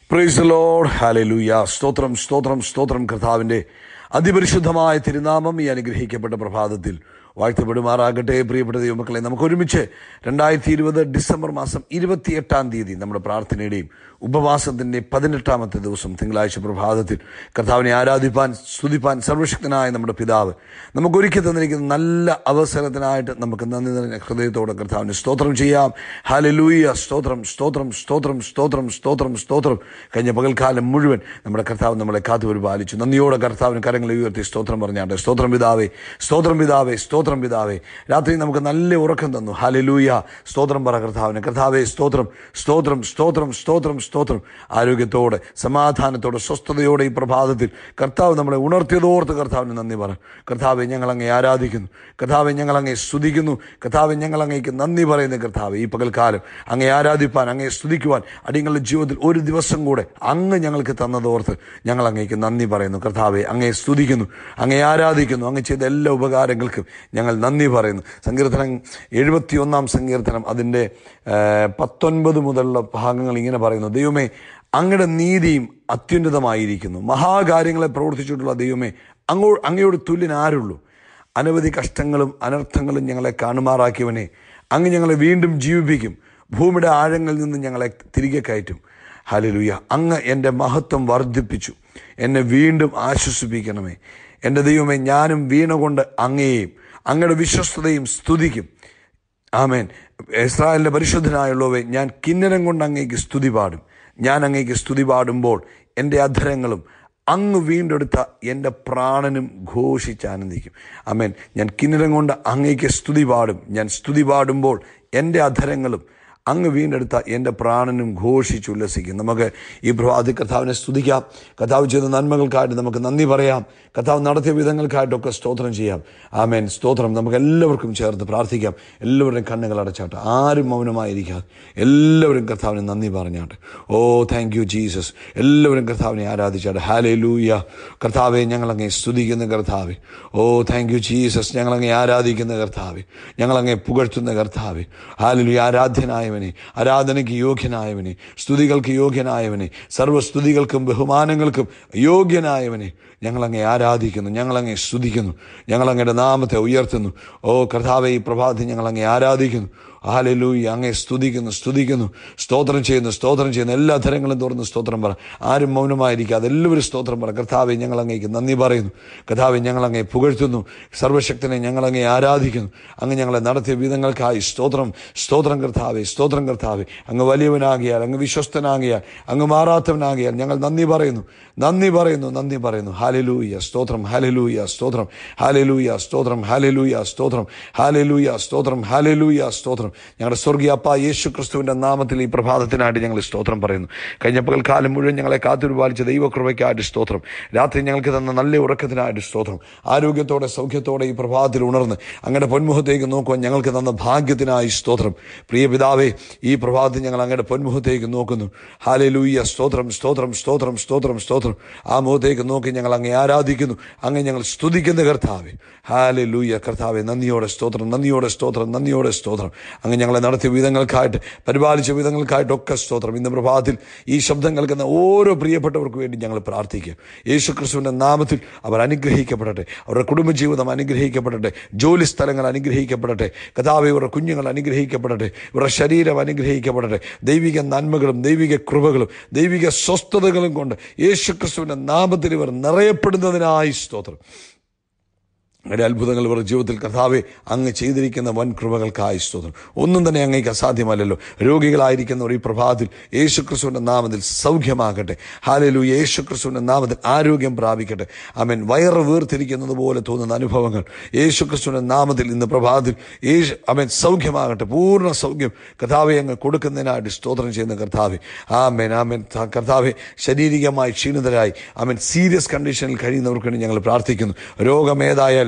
price load hallelujah സ്തോത്രം സ്തോത്രം സ്തോത്രം കർത്താവിന്റെ അതിപരിശുദ്ധമായ തിരുനാമം ഈ അനുഗ്രഹിക്കപ്പെട്ട പ്രഭാതത്തിൽ വാഴ്ത്തപ്പെടുമാറാകട്ടെ പ്രിയപ്പെട്ട ദൈവമക്കളെ നമുക്ക് ഒരുമിച്ച് രണ്ടായിരത്തി ഇരുപത് ഡിസംബർ മാസം ഇരുപത്തിയെട്ടാം തീയതി നമ്മുടെ പ്രാർത്ഥനയുടെയും ഉപവാസത്തിന്റെ പതിനെട്ടാമത്തെ ദിവസം തിങ്കളാഴ്ച പ്രഭാതത്തിൽ കർത്താവിനെ ആരാധിപ്പാൻ സ്തുതിപ്പാൻ സർവശക്തനായ നമ്മുടെ പിതാവ് നമുക്ക് ഒരുക്കി തന്നിരിക്കുന്ന നല്ല അവസരത്തിനായിട്ട് നമുക്ക് നന്ദി നിറഞ്ഞ ഹൃദയത്തോടെ കർത്താവിന് സ്തോത്രം ചെയ്യാം ഹാലലൂയ സ്തോത്രം സ്തോത്രം സ്തോത്രം സ്തോത്രം സ്തോത്രം സ്തോത്രം കഴിഞ്ഞ പകൽക്കാലം മുഴുവൻ നമ്മുടെ കർത്താവ് നമ്മളെ കാത്തു പരിപാലിച്ചു നന്ദിയോടെ കർത്താവിന് കരങ്ങളെ ഉയർത്തി സ്തോത്രം പറഞ്ഞാട്ടെ സ്തോത്രം പിതാവേ സ്തോത്രം പിതാവേ സ്തോത്രം പിതാവേ രാത്രി നമുക്ക് നല്ല ഉറക്കം തന്നു ഹാലലൂയ സ്തോത്രം പറ കർത്താവിന് കർത്താവേ സ്തോത്രം സ്തോത്രം സ്തോത്രം സ്തോത്രം സ്തോത്രം ആരോഗ്യത്തോടെ സമാധാനത്തോടെ സ്വസ്ഥതയോടെ ഈ പ്രഭാതത്തിൽ കർത്താവ് നമ്മളെ ഉണർത്തിയതോർത്ത് കർത്താവിന് നന്ദി പറ കർത്താവെ ഞങ്ങൾ അങ്ങേ ആരാധിക്കുന്നു കർത്താവെ ഞങ്ങൾ അങ്ങേ സ്തുതിക്കുന്നു കർത്താവെ ഞങ്ങൾ അങ്ങേക്ക് നന്ദി പറയുന്ന കർത്താവ് ഈ പകൽക്കാലം അങ്ങേ ആരാധിപ്പാൻ അങ്ങേ സ്തുതിക്കുവാൻ അടിയങ്ങളുടെ ജീവിതത്തിൽ ഒരു ദിവസം കൂടെ അങ്ങ് ഞങ്ങൾക്ക് തന്നതോർത്ത് ഞങ്ങൾ അങ്ങേക്ക് നന്ദി പറയുന്നു കർത്താവെ അങ്ങേ സ്തുതിക്കുന്നു അങ്ങേ ആരാധിക്കുന്നു അങ്ങ് ചെയ്ത എല്ലാ ഉപകാരങ്ങൾക്കും ഞങ്ങൾ നന്ദി പറയുന്നു സങ്കീർത്തനം എഴുപത്തി ഒന്നാം സങ്കീർത്തനം അതിൻ്റെ പത്തൊൻപത് മുതലുള്ള ഭാഗങ്ങൾ ഇങ്ങനെ പറയുന്നു ദൈവമേ അങ്ങയുടെ നീതിയും അത്യുന്നതമായിരിക്കുന്നു മഹാകാര്യങ്ങളെ പ്രവർത്തിച്ചിട്ടുള്ള ദൈവമേ അങ്ങോ അങ്ങയോട് തുല്യൻ ആരുള്ളൂ അനവധി കഷ്ടങ്ങളും അനർത്ഥങ്ങളും ഞങ്ങളെ കാണുമാറാക്കിയവനെ അങ്ങ് ഞങ്ങളെ വീണ്ടും ജീവിപ്പിക്കും ഭൂമിയുടെ ആഴങ്ങളിൽ നിന്ന് ഞങ്ങളെ തിരികെ കയറ്റും ഹലലുയ അങ്ങ് എൻ്റെ മഹത്വം വർദ്ധിപ്പിച്ചു എന്നെ വീണ്ടും ആശ്വസിപ്പിക്കണമേ എൻ്റെ ദൈവമേ ഞാനും വീണ കൊണ്ട് അങ്ങയെയും അങ്ങയുടെ വിശ്വസ്തതയും സ്തുതിക്കും ആമേൻ ഇസ്രായേലിൻ്റെ പരിശുദ്ധനായുള്ളവേ ഞാൻ കിന്നരം കൊണ്ട് അങ്ങേക്ക് സ്തുതി പാടും ഞാൻ അങ്ങേക്ക് സ്തുതി പാടുമ്പോൾ എൻ്റെ അധരങ്ങളും അങ്ങ് വീണ്ടെടുത്ത എൻ്റെ പ്രാണനും ഘോഷിച്ചാനന്ദിക്കും അമേൻ ഞാൻ കിന്നരം കൊണ്ട് അങ്ങേക്ക് സ്തുതി പാടും ഞാൻ സ്തുതി പാടുമ്പോൾ എൻ്റെ അധരങ്ങളും അങ്ങ് വീണ്ടെടുത്ത എൻ്റെ പ്രാണനും ഘോഷിച്ചുല്ലസിക്കും നമുക്ക് ഈ പ്രഭാതി കർത്താവിനെ സ്തുതിക്കാം കർത്താവ് ചെയ്ത നന്മകൾക്കായിട്ട് നമുക്ക് നന്ദി പറയാം കർത്താവ് നടത്തിയ വിധങ്ങൾക്കായിട്ടൊക്കെ സ്തോത്രം ചെയ്യാം ആമേൻ സ്തോത്രം നമുക്ക് എല്ലാവർക്കും ചേർത്ത് പ്രാർത്ഥിക്കാം എല്ലാവരുടെയും കണ്ണുകൾ അടച്ചാട്ടെ ആരും മൗനമായിരിക്കാതെ എല്ലാവരും കർത്താവിനെ നന്ദി പറഞ്ഞാട്ടെ ഓ താങ്ക് യു ജീസസ് എല്ലാവരും കർത്താവിനെ ആരാധിച്ചാട്ടെ ഹാലേ ലൂയ കർത്താവെ ഞങ്ങളങ്ങെ സ്തുതിക്കുന്ന കർത്താവെ ഓ താങ്ക് യു ജീസസ് ഞങ്ങളങ്ങെ ആരാധിക്കുന്ന കർത്താവെ ഞങ്ങളങ്ങെ പുകഴ്ത്തുന്ന കർത്താവെ ഹാലലു ആരാധ്യനായവനെ ആരാധനയ്ക്ക് യോഗ്യനായവനെ സ്തുതികൾക്ക് യോഗ്യനായവനെ സർവ്വസ്തുതികൾക്കും ബഹുമാനങ്ങൾക്കും യോഗ്യനായവനെ ഞങ്ങളങ്ങെ ആരാധിക്കുന്നു ഞങ്ങളങ്ങെ സ്തുതിക്കുന്നു ഞങ്ങളങ്ങയുടെ നാമത്തെ ഉയർത്തുന്നു ഓ കർത്താവെ ഈ പ്രഭാതത്തിൽ ഞങ്ങളങ്ങെ ആരാധിക്കുന്നു ഹാലലൂയി അങ്ങേ സ്തുതിക്കുന്നു സ്തുതിക്കുന്നു സ്തോത്രം ചെയ്യുന്നു സ്തോത്രം ചെയ്യുന്നു എല്ലാ തരങ്ങളും തുറന്ന് സ്തോത്രം പറ ആരും മൗനമായിരിക്കാതെ എല്ലാവരും സ്തോത്രം പറ കർത്താവെ ഞങ്ങൾ അങ്ങേക്ക് നന്ദി പറയുന്നു കർത്താവെ ഞങ്ങൾ അങ്ങേ പുകഴ്ത്തുന്നു സർവശക്തനെ ഞങ്ങൾ അങ്ങേ ആരാധിക്കുന്നു അങ്ങ് ഞങ്ങളെ നടത്തിയ വിധങ്ങൾക്കായി സ്തോത്രം സ്തോത്രം കർത്താവെ സ്തോത്രം കർത്താവെ അങ്ങ് വലിയവനാകിയാൽ അങ്ങ് വിശ്വസ്തനാകിയാൽ അങ്ങ് മാറാത്തവനാകിയാൽ ഞങ്ങൾ നന്ദി പറയുന്നു നന്ദി പറയുന്നു നന്ദി പറയുന്നു ഹാലലൂയ സ്തോത്രം ഹാലലൂയ സ്തോത്രം ഹാലലൂയ സ്തോത്രം ഹാലലൂയ സ്തോത്രം ഹാലലൂയ സ്തോത്രം ഹാലലൂയ സ്തോത്രം ഞങ്ങളുടെ സ്വർഗീയ അപ്പ യേശു ക്രിസ്തുവിന്റെ നാമത്തിൽ ഈ പ്രഭാതത്തിനായിട്ട് ഞങ്ങൾ സ്തോത്രം പറയുന്നു കഴിഞ്ഞ പകൽക്കാലം മുഴുവൻ ഞങ്ങളെ കാത്തുപരിപാലിച്ച ദൈവകൃപയ്ക്കായിട്ട് സ്തോത്രം രാത്രി ഞങ്ങൾക്ക് തന്ന നല്ല ഉറക്കത്തിനായിട്ട് സ്തോത്രം ആരോഗ്യത്തോടെ സൗഖ്യത്തോടെ ഈ പ്രഭാതത്തിൽ ഉണർന്ന് അങ്ങയുടെ പൊന്മുഖത്തേക്ക് നോക്കുവാൻ ഞങ്ങൾക്ക് തന്ന ഭാഗ്യത്തിനായി സ്തോത്രം പ്രിയ പിതാവേ ഈ പ്രഭാതത്തിൽ ഞങ്ങൾ അങ്ങയുടെ പൊന്മുഖത്തേക്ക് നോക്കുന്നു ഹാലലൂയ സ്തോത്രം സ്തോത്രം സ്തോത്രം സ്തോത്രം സ്തോത്രം ആ മുഖത്തേക്ക് നോക്കി ഞങ്ങൾ അങ്ങേ ആരാധിക്കുന്നു അങ്ങ് ഞങ്ങൾ സ്തുതിക്കുന്ന കർത്താവെ ഹാലെ ലൂയ കർത്താവെ നന്ദിയോടെ സ്തോത്രം നന്ദിയോടെ സ്തോത്രം നന്ദിയോടെ സ്തോത്രം അങ്ങ് ഞങ്ങളെ നടത്തിയ വിധങ്ങൾക്കായിട്ട് പരിപാലിച്ച വിധങ്ങൾക്കായിട്ടൊക്കെ സ്തോത്രം ഇന്ന് പ്രഭാതത്തിൽ ഈ ശബ്ദം കേൾക്കുന്ന ഓരോ പ്രിയപ്പെട്ടവർക്ക് വേണ്ടി ഞങ്ങൾ പ്രാർത്ഥിക്കുക യേശു ക്രിസ്തുവിൻ്റെ നാമത്തിൽ അവർ അനുഗ്രഹിക്കപ്പെടട്ടെ അവരുടെ കുടുംബജീവിതം അനുഗ്രഹിക്കപ്പെടട്ടെ ജോലി സ്ഥലങ്ങൾ അനുഗ്രഹിക്കപ്പെടട്ടെ കഥാവെ ഇവരുടെ കുഞ്ഞുങ്ങൾ അനുഗ്രഹിക്കപ്പെടട്ടെ ഇവരുടെ ശരീരം അനുഗ്രഹിക്കപ്പെടട്ടെ ദൈവിക നന്മകളും ദൈവിക കൃപകളും ദൈവിക സ്വസ്ഥതകളും കൊണ്ട് യേശു ക്രിസ്തുവിൻ്റെ നാമത്തിൽ ഇവർ നിറയപ്പെടുന്നതിനായി സ്തോത്രം അങ്ങനെ അത്ഭുതങ്ങൾ ഇവരുടെ ജീവിതത്തിൽ കർത്താവെ അങ്ങ് ചെയ്തിരിക്കുന്ന വൻ കൃപകൾക്കായി സ്തോത്രം ഒന്നും തന്നെ അങ്ങേക്ക് അസാധ്യമല്ലല്ലോ രോഗികളായിരിക്കുന്നവർ ഈ പ്രഭാതത്തിൽ യേശു ക്രിസ്തുവിൻ്റെ നാമത്തിൽ സൗഖ്യമാകട്ടെ ഹാലലു യേശു ക്രിസ്തുവിൻ്റെ നാമത്തിൽ ആരോഗ്യം പ്രാപിക്കട്ടെ അവൻ വയറ് വീർത്തിരിക്കുന്നത് പോലെ തോന്നുന്ന അനുഭവങ്ങൾ യേശു ക്രിസ്തുവിൻ്റെ നാമത്തിൽ ഇന്ന് പ്രഭാതത്തിൽ യേശു അവൻ സൗഖ്യമാകട്ടെ പൂർണ്ണ സൗഖ്യം കർത്താവെ അങ്ങ് കൊടുക്കുന്നതിനായിട്ട് സ്തോത്രം ചെയ്യുന്ന കർത്താവെ ആമേൻ ആമേൻ കർത്താവെ ശാരീരികമായി ക്ഷീണിതരായി അവൻ സീരിയസ് കണ്ടീഷനിൽ കഴിയുന്നവർക്ക് വേണ്ടി ഞങ്ങൾ പ്രാർത്ഥിക്കുന്നു രോഗമേതായാലും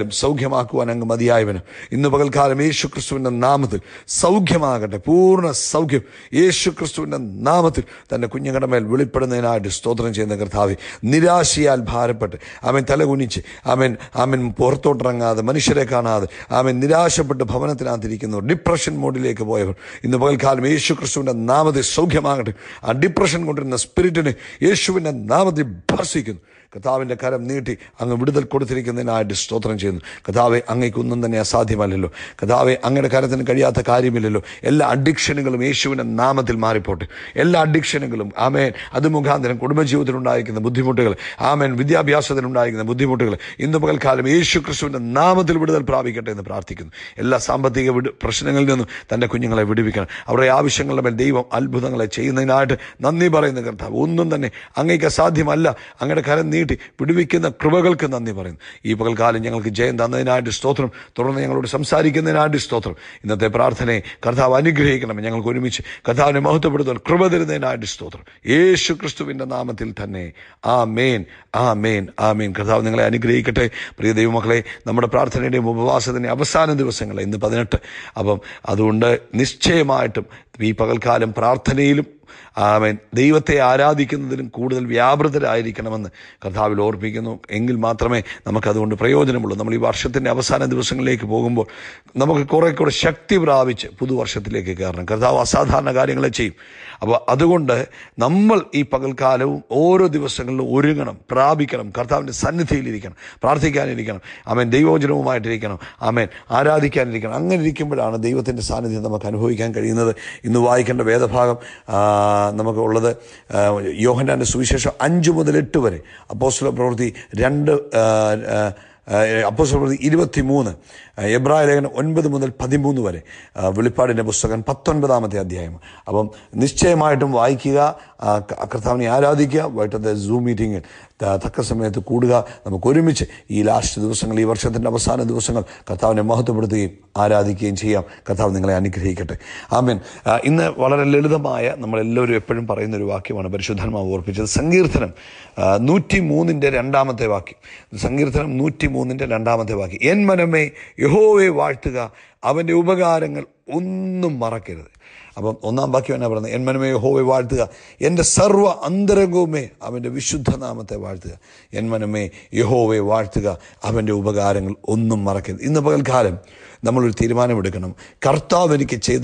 പകൽക്കാലം സൗഖ്യമാക്കുവാൻ അങ്ങ് മതിയായവന് ഇന്ന് പകൽക്കാലം യേശു ക്രിസ്തുവിൻ്റെ നാമത്തിൽ സൗഖ്യമാകട്ടെ പൂർണ്ണ സൗഖ്യം യേശു ക്രിസ്തുവിൻ്റെ നാമത്തിൽ തൻ്റെ കുഞ്ഞുങ്ങളുടെ മേൽ വെളിപ്പെടുന്നതിനായിട്ട് സ്തോത്രം ചെയ്യുന്ന കർത്താവ് നിരാശയാൽ ഭാരപ്പെട്ട് അവൻ തലകുനിച്ച് അവൻ അവൻ പുറത്തോട്ടിറങ്ങാതെ മനുഷ്യരെ കാണാതെ അവൻ നിരാശപ്പെട്ട് ഭവനത്തിനകത്തിരിക്കുന്നവർ ഡിപ്രഷൻ മോഡിലേക്ക് പോയവർ ഇന്ന് പകൽക്കാലം യേശു ക്രിസ്തുവിൻ്റെ നാമത്തിൽ സൗഖ്യമാകട്ടെ ആ ഡിപ്രഷൻ കൊണ്ടിരുന്ന സ്പിരിറ്റിനെ യേശുവിൻ്റെ നാമത്തിൽ ഭർഷിക്കുന്നു കഥാവിൻ്റെ കരം നീട്ടി അങ്ങ് വിടുതൽ കൊടുത്തിരിക്കുന്നതിനായിട്ട് സ്തോത്രം ചെയ്യുന്നു കഥാവെ അങ്ങേക്കൊന്നും തന്നെ അസാധ്യമല്ലല്ലോ കഥാവെ അങ്ങയുടെ കരത്തിന് കഴിയാത്ത കാര്യമില്ലല്ലോ എല്ലാ അഡിക്ഷനുകളും യേശുവിൻ്റെ നാമത്തിൽ മാറിപ്പോട്ടെ എല്ലാ അഡിക്ഷനുകളും ആമേൻ അത് മുഖാന്തരം കുടുംബജീവിതത്തിലുണ്ടായിരിക്കുന്ന ബുദ്ധിമുട്ടുകൾ ആമേൻ വിദ്യാഭ്യാസത്തിലുണ്ടായിരിക്കുന്ന ബുദ്ധിമുട്ടുകൾ ഇന്ന് പകൽക്കാലം യേശു ക്രിസ്തുവിൻ്റെ നാമത്തിൽ വിടുതൽ പ്രാപിക്കട്ടെ എന്ന് പ്രാർത്ഥിക്കുന്നു എല്ലാ സാമ്പത്തിക വിടു പ്രശ്നങ്ങളിൽ നിന്നും തൻ്റെ കുഞ്ഞുങ്ങളെ വിടുവിക്കണം അവരുടെ ആവശ്യങ്ങളുടെ മേൽ ദൈവം അത്ഭുതങ്ങളെ ചെയ്യുന്നതിനായിട്ട് നന്ദി പറയുന്ന കർത്താവ് ഒന്നും തന്നെ അങ്ങേക്ക് അസാധ്യമല്ല അങ്ങയുടെ കരം നീട്ടി വിടുവിക്കുന്ന കൃപകൾക്ക് നന്ദി പറയുന്നു ഈ പകൽക്കാലം ഞങ്ങൾക്ക് ജയം തന്നതിനായിട്ട് സ്തോത്രം തുടർന്ന് ഞങ്ങളോട് സംസാരിക്കുന്നതിനായിട്ട് സ്തോത്രം ഇന്നത്തെ പ്രാർത്ഥനയെ കർത്താവ് അനുഗ്രഹിക്കണം ഞങ്ങൾക്ക് ഒരുമിച്ച് കർത്താവിനെ മഹത്വപ്പെടുത്തുവാൻ കൃപ തരുന്നതിനായിട്ട് സ്തോത്രം യേശു ക്രിസ്തുവിൻ്റെ നാമത്തിൽ തന്നെ ആ മേൻ ആ മേൻ ആ മേൻ കർത്താവ് നിങ്ങളെ അനുഗ്രഹിക്കട്ടെ പ്രിയ ദൈവമക്കളെ നമ്മുടെ പ്രാർത്ഥനയുടെയും ഉപവാസത്തിൻ്റെ അവസാന ദിവസങ്ങൾ ഇന്ന് പതിനെട്ട് അപ്പം അതുകൊണ്ട് നിശ്ചയമായിട്ടും ഈ പകൽക്കാലം പ്രാർത്ഥനയിലും ആമേൻ ദൈവത്തെ ആരാധിക്കുന്നതിലും കൂടുതൽ വ്യാപൃതരായിരിക്കണമെന്ന് കർത്താവിൽ ഓർപ്പിക്കുന്നു എങ്കിൽ മാത്രമേ നമുക്കതുകൊണ്ട് പ്രയോജനമുള്ളൂ നമ്മൾ ഈ വർഷത്തിൻ്റെ അവസാന ദിവസങ്ങളിലേക്ക് പോകുമ്പോൾ നമുക്ക് കുറെ കൂടെ ശക്തി പ്രാപിച്ച് പുതുവർഷത്തിലേക്ക് കയറണം കർത്താവ് അസാധാരണ കാര്യങ്ങളെ ചെയ്യും അപ്പോൾ അതുകൊണ്ട് നമ്മൾ ഈ പകൽക്കാലവും ഓരോ ദിവസങ്ങളിലും ഒരുങ്ങണം പ്രാപിക്കണം കർത്താവിൻ്റെ സന്നിധിയിലിരിക്കണം പ്രാർത്ഥിക്കാനിരിക്കണം ആമേൻ ദൈവോചനവുമായിട്ടിരിക്കണം ആമേൻ ആരാധിക്കാനിരിക്കണം അങ്ങനെ ഇരിക്കുമ്പോഴാണ് ദൈവത്തിൻ്റെ സാന്നിധ്യം നമുക്ക് അനുഭവിക്കാൻ കഴിയുന്നത് ഇന്ന് വായിക്കേണ്ട വേദഭാഗം ആ, നമുക്ക് ഉള്ളത് ആ, യോഹന്നാൻ്റെ സുവിശേഷം അഞ്ച് മുതൽ എട്ട് വരെ അപ്പോസ്തല പ്രവൃത്തി രണ്ട് ആ, ആ, അപ്പോസ്തല പ്രവൃത്തി ഇരുപത്തി മൂന്ന് എബ്രായ ലേഖനം ഒൻപത് മുതൽ പതിമൂന്ന് വരെ ആ, വെളിപ്പാടിൻ്റെ പുസ്തകം പത്തൊൻപതാമത്തെ അധ്യായം അപ്പം നിശ്ചയമായിട്ടും വായിക്കുക ആ, ക- കർത്താവിനെ ആരാധിക്കുക വൈകിട്ടത്തെ സൂം മീറ്റിങ്ങിൽ ത- തക്ക സമയത്ത് കൂടുക നമുക്ക് ഒരുമിച്ച് ഈ ലാസ്റ്റ് ദിവസങ്ങൾ ഈ വർഷത്തിൻ്റെ അവസാന ദിവസങ്ങൾ കർത്താവിനെ മഹത്വപ്പെടുത്തുകയും ആരാധിക്കുകയും ചെയ്യാം കർത്താവ് നിങ്ങളെ അനുഗ്രഹിക്കട്ടെ ആമേൻ ആ, ഇന്ന് വളരെ ലളിതമായ നമ്മളെല്ലാവരും എപ്പോഴും പറയുന്ന ഒരു വാക്യമാണ് പരിശുദ്ധാത്മാവ് ഓർപ്പിച്ചത് സങ്കീർത്തനം നൂറ്റി മൂന്നിൻ്റെ രണ്ടാമത്തെ വാക്യം സങ്കീർത്തനം നൂറ്റി മൂന്നിൻ്റെ രണ്ടാമത്തെ വാക്യം എൻ മനമേ യഹോവെ വാഴ്ത്തുക അവൻ്റെ ഉപകാരങ്ങൾ ഒന്നും മറക്കരുത് അപ്പം ഒന്നാം വാക്യം എന്നാ പറയുന്നത് എൻ മനമേ യഹോവെ വാഴ്ത്തുക എൻ്റെ സർവ്വ അന്തരംഗവുമേ അവൻ്റെ വിശുദ്ധ നാമത്തെ വാഴ്ത്തുക എൻ മനമേ യഹോവെ വാഴ്ത്തുക അവൻ്റെ ഉപകാരങ്ങൾ ഒന്നും മറക്കരുത് ഇന്ന് പകൽക്കാലം നമ്മളൊരു തീരുമാനമെടുക്കണം കർത്താവ് എനിക്ക് ചെയ്ത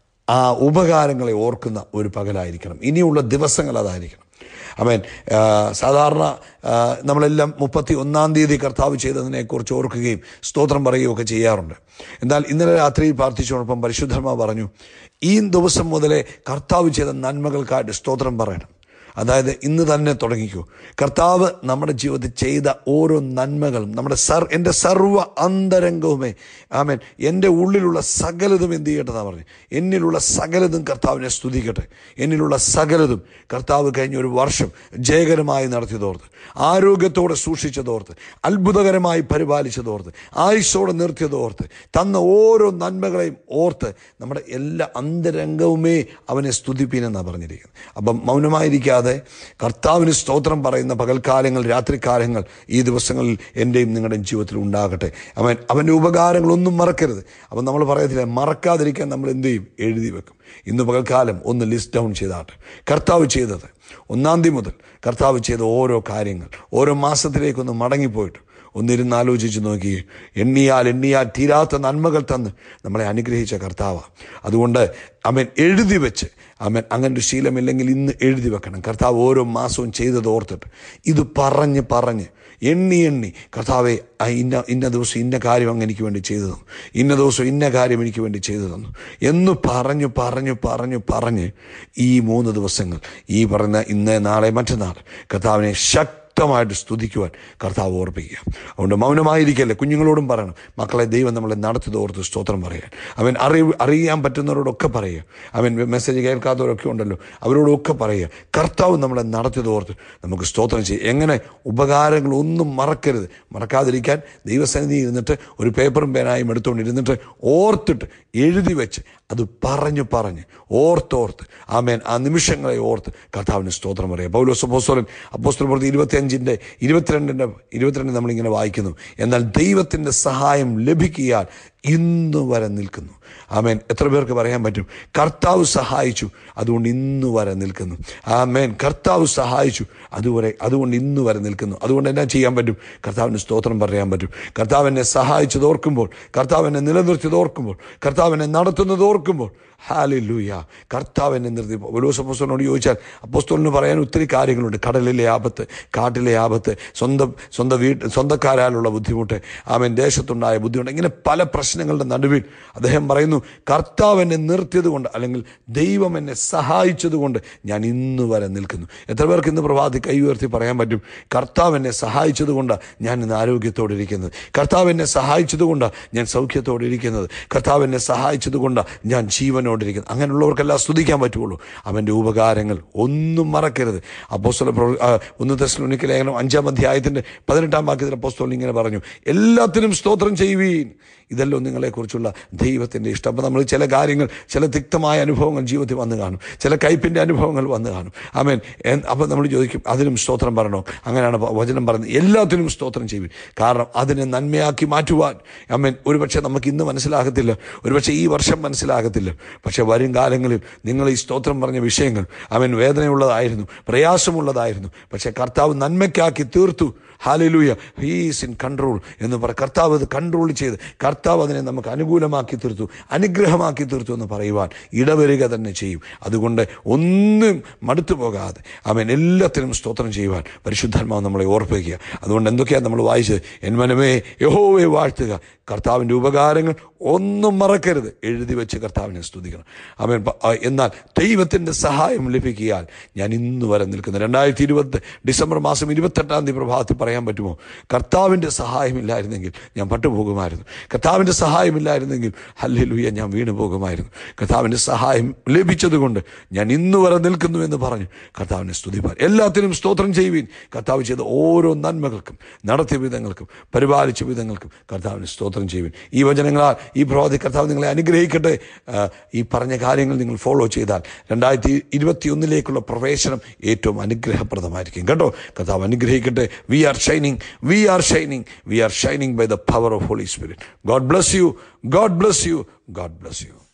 ആ ഉപകാരങ്ങളെ ഓർക്കുന്ന ഒരു പകലായിരിക്കണം ഇനിയുള്ള ദിവസങ്ങൾ അതായിരിക്കണം അമേൻ ആ, സാധാരണ ആ, നമ്മളെല്ലാം മുപ്പത്തി ഒന്നാം തീയതി കർത്താവ് ചെയ്തതിനെക്കുറിച്ച് ഓർക്കുകയും സ്തോത്രം പറയുകയും ഒക്കെ ചെയ്യാറുണ്ട് എന്നാൽ ഇന്നലെ രാത്രി പ്രാർത്ഥിച്ചോടൊപ്പം പരിശുദ്ധർമ്മ പറഞ്ഞു ഈ ദിവസം മുതലേ കർത്താവ് ചെയ്ത നന്മകൾക്കായിട്ട് സ്തോത്രം പറയണം അതായത് ഇന്ന് തന്നെ തുടങ്ങിക്കൂ കർത്താവ് നമ്മുടെ ജീവിതത്തിൽ ചെയ്ത ഓരോ നന്മകളും നമ്മുടെ സർ എൻ്റെ സർവ്വ അന്തരംഗവുമേ ആമേൻ എൻ്റെ ഉള്ളിലുള്ള സകലതും എന്ത് ചെയ്യട്ടെ എന്നാ പറഞ്ഞു എന്നിലുള്ള സകലതും കർത്താവിനെ സ്തുതിക്കട്ടെ എന്നിലുള്ള സകലതും കർത്താവ് കഴിഞ്ഞ ഒരു വർഷം ജയകരമായി നടത്തിയതോർത്ത് ആരോഗ്യത്തോടെ സൂക്ഷിച്ചതോർത്ത് അത്ഭുതകരമായി പരിപാലിച്ചതോർത്ത് ആയുഷോടെ നിർത്തിയതോർത്ത് തന്ന ഓരോ നന്മകളെയും ഓർത്ത് നമ്മുടെ എല്ലാ അന്തരംഗവുമേ അവനെ സ്തുതിപ്പീനെന്നാണ് പറഞ്ഞിരിക്കുന്നത് അപ്പം മൗനമായിരിക്കാതെ കർത്താവിന് സ്തോത്രം പറയുന്ന പകൽക്കാലങ്ങൾ രാത്രികാലങ്ങൾ ഈ ദിവസങ്ങളിൽ എൻ്റെയും നിങ്ങളുടെയും ജീവിതത്തിൽ ഉണ്ടാകട്ടെ അവൻ അവൻ്റെ ഉപകാരങ്ങളൊന്നും മറക്കരുത് അപ്പം നമ്മൾ പറയത്തില്ല മറക്കാതിരിക്കാൻ നമ്മൾ എന്ത് ചെയ്യും എഴുതി വെക്കും ഇന്ന് പകൽക്കാലം ഒന്ന് ലിസ്റ്റ് ഡൗൺ ചെയ്താട്ടെ കർത്താവ് ചെയ്തത് ഒന്നാം തീയതി മുതൽ കർത്താവ് ചെയ്ത ഓരോ കാര്യങ്ങൾ ഓരോ മാസത്തിലേക്കൊന്ന് മടങ്ങിപ്പോയിട്ട് ഒന്നിരുന്ന് ആലോചിച്ച് നോക്കി എണ്ണിയാൽ എണ്ണിയാൽ തീരാത്ത നന്മകൾ തന്ന് നമ്മളെ അനുഗ്രഹിച്ച കർത്താവാണ് അതുകൊണ്ട് അവൻ എഴുതി വെച്ച് അവൻ അങ്ങനെ ഒരു ശീലമില്ലെങ്കിൽ ഇന്ന് എഴുതി വെക്കണം കർത്താവ് ഓരോ മാസവും ചെയ്തത് ഓർത്തിട്ട് ഇത് പറഞ്ഞ് പറഞ്ഞ് എണ്ണി എണ്ണി കർത്താവെ ആ ഇന്ന ഇന്ന ദിവസം ഇന്ന കാര്യം അങ്ങ് എനിക്ക് വേണ്ടി ചെയ്തു തന്നു ഇന്ന ദിവസം ഇന്ന കാര്യം എനിക്ക് വേണ്ടി ചെയ്തു തന്നു എന്ന് പറഞ്ഞു പറഞ്ഞു പറഞ്ഞു പറഞ്ഞ് ഈ മൂന്ന് ദിവസങ്ങൾ ഈ പറയുന്ന ഇന്ന് നാളെ മറ്റന്നാൾ കർത്താവിനെ ശക്തി ശക്തമായിട്ട് സ്തുതിക്കുവാൻ കർത്താവ് ഓർപ്പിക്കുക അതുകൊണ്ട് മൗനമായിരിക്കല്ലേ കുഞ്ഞുങ്ങളോടും പറയണം മക്കളെ ദൈവം നമ്മളെ നടത്തി ഓർത്ത് സ്തോത്രം പറയാൻ അവൻ അറിവ് അറിയാൻ പറ്റുന്നവരോടൊക്കെ പറയുക അവൻ മെസ്സേജ് കേൾക്കാത്തവരൊക്കെ ഉണ്ടല്ലോ അവരോടൊക്കെ പറയുക കർത്താവ് നമ്മളെ നടത്തി ഓർത്ത് നമുക്ക് സ്തോത്രം ചെയ്യും എങ്ങനെ ഉപകാരങ്ങളൊന്നും മറക്കരുത് മറക്കാതിരിക്കാൻ ദൈവസന്നിധി ഇരുന്നിട്ട് ഒരു പേപ്പറും പേനായും എടുത്തുകൊണ്ട് ഇരുന്നിട്ട് ഓർത്തിട്ട് എഴുതി വെച്ച് അത് പറഞ്ഞു പറഞ്ഞ് ഓർത്തോർത്ത് ആമേൻ ആ നിമിഷങ്ങളെ ഓർത്ത് കർത്താവിന് സ്തോത്രം പറയാം പൗലോസ് അപ്പോസ്തലൻ അപ്പോസ്തല പ്രവൃത്തി ഇരുപത്തിയഞ്ചിൻ്റെ ഇരുപത്തിരണ്ടിൻ്റെ ഇരുപത്തിരണ്ട് നമ്മളിങ്ങനെ വായിക്കുന്നു എന്നാൽ ദൈവത്തിൻ്റെ സഹായം ലഭിക്കിയാൽ ഇന്ന് വരെ നിൽക്കുന്നു ആമേൻ എത്ര പേർക്ക് പറയാൻ പറ്റും കർത്താവ് സഹായിച്ചു അതുകൊണ്ട് ഇന്ന് വരെ നിൽക്കുന്നു ആമേൻ കർത്താവ് സഹായിച്ചു അതുവരെ അതുകൊണ്ട് ഇന്ന് വരെ നിൽക്കുന്നു അതുകൊണ്ട് എന്നാ ചെയ്യാൻ പറ്റും കർത്താവിന് സ്തോത്രം പറയാൻ പറ്റും കർത്താവ് എന്നെ സഹായിച്ചത് ഓർക്കുമ്പോൾ കർത്താവ് എന്നെ നിലനിർത്തിയത് ഓർക്കുമ്പോൾ കർത്താവ് എന്നെ നടത്തുന്നത് ഓർക്കുമ്പോൾ ഹാലിലൂയ കർത്താവ് എന്നെ നിർത്തി ഒലോസ് അപ്പോസ്തലനോട് ചോദിച്ചാൽ അപ്പോസ്തലിന് പറയാൻ ഒത്തിരി കാര്യങ്ങളുണ്ട് കടലിലെ ആപത്ത് കാട്ടിലെ ആപത്ത് സ്വന്തം സ്വന്തം വീട്ട് സ്വന്തക്കാരാലുള്ള ബുദ്ധിമുട്ട് ആമൻ ദേശത്തുണ്ടായ ബുദ്ധിമുട്ട് ഇങ്ങനെ പല പ്രശ്നങ്ങളുടെ നടുവിൽ അദ്ദേഹം പറയുന്നു കർത്താവ് എന്നെ നിർത്തിയത് കൊണ്ട് അല്ലെങ്കിൽ ദൈവം എന്നെ സഹായിച്ചത് കൊണ്ട് ഞാൻ ഇന്ന് വരെ നിൽക്കുന്നു എത്ര പേർക്ക് ഇന്ന് പ്രഭാതി കൈ ഉയർത്തി പറയാൻ പറ്റും കർത്താവ് എന്നെ സഹായിച്ചത് കൊണ്ടാണ് ഞാൻ ഇന്ന് ആരോഗ്യത്തോടെ ഇരിക്കുന്നത് കർത്താവ് എന്നെ സഹായിച്ചത് കൊണ്ടാണ് ഞാൻ സൗഖ്യത്തോടെ ഇരിക്കുന്നത് കർത്താവ് എന്നെ സഹായിച്ചത് കൊണ്ടാണ് ഞാൻ ജീവനോടിരിക്കുന്നത് അങ്ങനെയുള്ളവർക്കെല്ലാം സ്തുതിക്കാൻ പറ്റുള്ളൂ അവൻ്റെ ഉപകാരങ്ങൾ ഒന്നും മറക്കരുത് അപ്പോസ്തല പ്രവൃ- ആ, ഒന്ന് തെസ്ലോനിക്ക് ലേഖനം അഞ്ചാം അധ്യായത്തിൻ്റെ പതിനെട്ടാം വാക്യത്തിൽ അപ്പോസ്തോലൻ ഇങ്ങനെ പറഞ്ഞു എല്ലാത്തിനും സ്തോത്രം ചെയ്യുവീൻ ഇതല്ലോ നിങ്ങളെക്കുറിച്ചുള്ള ദൈവത്തിൻ്റെ ഇഷ്ടം അപ്പോൾ നമ്മൾ ചില കാര്യങ്ങൾ ചില തിക്തമായ അനുഭവങ്ങൾ ജീവിതത്തിൽ വന്നു കാണും ചില കയ്പിൻ്റെ അനുഭവങ്ങൾ വന്നു കാണും ആമേൻ അപ്പോൾ നമ്മൾ ചോദിക്കും അതിനും സ്തോത്രം പറയണോ അങ്ങനെയാണ് പ- വചനം പറയുന്നത് എല്ലാത്തിനും സ്തോത്രം ചെയ്യുവിൻ കാരണം അതിനെ നന്മയാക്കി മാറ്റുവാൻ ആമേൻ ഒരുപക്ഷെ നമുക്ക് ഇന്ന് മനസ്സിലാകത്തില്ല ഒരുപക്ഷെ ഈ വർഷം മനസ്സിലാകത്തില്ല പക്ഷെ വരും കാലങ്ങളിൽ നിങ്ങൾ ഈ സ്തോത്രം പറഞ്ഞ വിഷയങ്ങൾ അവൻ വേദനയുള്ളതായിരുന്നു പ്രയാസമുള്ളതായിരുന്നു പക്ഷെ കർത്താവ് നന്മയ്ക്കാക്കി തീർത്തു ഹാലലൂയ ഹീസ് ഇൻ കൺട്രോൾ എന്ന് പറ കർത്താവ് അത് കൺട്രോൾ ചെയ്ത് കർത്താവ് അതിനെ നമുക്ക് അനുകൂലമാക്കി തീർത്തു അനുഗ്രഹമാക്കി തീർത്തു എന്ന് പറയുവാൻ ഇടവരിക തന്നെ ചെയ്യും അതുകൊണ്ട് ഒന്നും മടുത്തു പോകാതെ അവൻ എല്ലാത്തിനും സ്തോത്രം ചെയ്യുവാൻ പരിശുദ്ധാത്മാവ് നമ്മളെ ഓർപ്പിക്കുക അതുകൊണ്ട് എന്തൊക്കെയാണ് നമ്മൾ വായിച്ചത് എൻ മനമേ യഹോവെ വാഴ്ത്തുക കർത്താവിൻ്റെ ഉപകാരങ്ങൾ ഒന്നും മറക്കരുത് എഴുതി വെച്ച് കർത്താവിനെ സ്തുതിക്കണം അവൻ പ- ആ, എന്നാൽ ദൈവത്തിൻ്റെ സഹായം ലഭിക്കിയാൽ ഞാൻ ഇന്ന് വരെ നിൽക്കുന്നു രണ്ടായിരത്തി ഇരുപത്തി ഡിസംബർ മാസം ഇരുപത്തെട്ടാം തീയതി പ്രഭാതത്തിൽ പറയാൻ പറ്റുമോ കർത്താവിൻ്റെ സഹായമില്ലായിരുന്നെങ്കിൽ ഞാൻ പട്ടുപോകുമായിരുന്നു കർത്താവിൻ്റെ സഹായമില്ലായിരുന്നെങ്കിൽ ഹല്ലേലൂയ ഞാൻ വീണു പോകുമായിരുന്നു കർത്താവിൻ്റെ സഹായം ലഭിച്ചതുകൊണ്ട് ഞാൻ ഇന്ന് വരെ നിൽക്കുന്നു എന്ന് പറഞ്ഞു കർത്താവിനെ സ്തുതിപ്പാൻ എല്ലാത്തിനും സ്തോത്രം ചെയ്യുവീൻ കർത്താവ് ചെയ്ത ഓരോ നന്മകൾക്കും നടത്തിയ വിധങ്ങൾക്കും പരിപാലിച്ച വിധങ്ങൾക്കും കർത്താവിന് സ്തോത്രം ചെയ്യുവിൻ ഈ വചനങ്ങളാൽ ഈ പ്രവാദി കർത്താവ് നിങ്ങളെ അനുഗ്രഹിക്കട്ടെ ആ, ഈ പറഞ്ഞ കാര്യങ്ങൾ നിങ്ങൾ ഫോളോ ചെയ്താൽ രണ്ടായിരത്തി ഇരുപത്തി ഒന്നിലേക്കുള്ള പ്രവേശനം ഏറ്റവും അനുഗ്രഹപ്രദമായിരിക്കും കേട്ടോ കർത്താവ് അനുഗ്രഹിക്കട്ടെ we are shining we are shining we are shining by the power of Holy Spirit God bless you God bless you God bless U